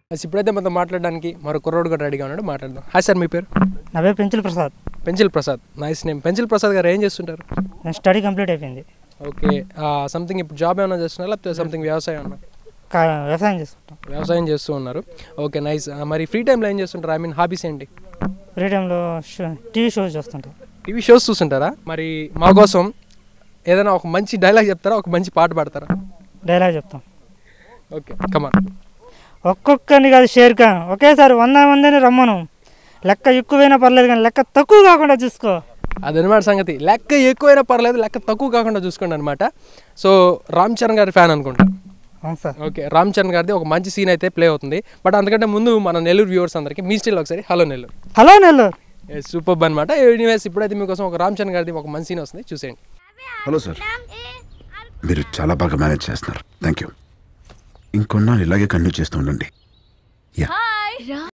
అసలు ఇప్పుడైతే మనతో మాట్లాడడానికి మరో కుర్రోడు కూడా రెడీగా ఉన్నాడు మాట్లాడదాం హాయ్ సార్ మీ పేరు నా పేరు పెంచుల ప్రసాద్ పెంచిల్ ప్రసాద్ నైస్ నేమ్ పెంచిల్ ప్రసాద్ గారు ఏం చేస్తుంటారు నేను స్టడీ కంప్లీట్ అయిపోయింది ఓకే సంథింగ్ ఇప్పుడు జాబ్ ఏమైనా చేస్తున్నారా లేకపోతే సంథింగ్ వ్యవసాయం అన్నా కా వ్యవసాయం చేసుకుంటాం వ్యవసాయం చేస్తూ ఉన్నారు ఓకే నైస్ మరి ఫ్రీ టైంలో ఏం చేస్తుంటారు ఐ మీన్ హాబీస్ ఏంటి ఫ్రీ టైంలో షో టీవీ షోస్ చూస్తుంటాం టీవీ షోస్ చూస్తుంటారా మరి మా కోసం ఏదైనా ఒక మంచి డైలాగ్ చెప్తారా ఒక మంచి పాట పాడతారా డైలాగ్ చెప్తాం ఓకే కమాన్ ఒక్కొక్కరిని కాదు షేర్ ఖాన్ ఒకేసారి వంద మందిని రమ్మను లెక్క ఎక్కువైనా పర్లేదు కానీ లెక్క తక్కువ కాకుండా చూసుకో అదనమాట సంగతి లెక్క ఎక్కువైనా పర్లేదు లెక్క తక్కువ కాకుండా చూసుకోండి అనమాట సో రామ్ చరణ్ గారి ఫ్యాన్ అనుకుంటా అవును సార్ ఓకే రామ్ చరణ్ గారిది ఒక మంచి సీన్ అయితే ప్లే అవుతుంది బట్ అంతకంటే ముందు మన నెల్లూరు వ్యూవర్స్ అందరికీ మీ స్టిల్ ఒకసారి hello Nellore hello Nellore super అనమాట ఎనీవేస్ ఇప్పుడైతే మీకోసం ఒక రామ్ చరణ్ గారిది ఒక మంచి సీన్ వస్తుంది చూసేయండి హలో సార్ మీరు చాలా బాగా మేనేజ్ చేస్తున్నారు థ్యాంక్ యూ ఇంకొన్నాళ్ళు ఇలాగే కంటిన్యూ చేస్తూ ఉండండి యా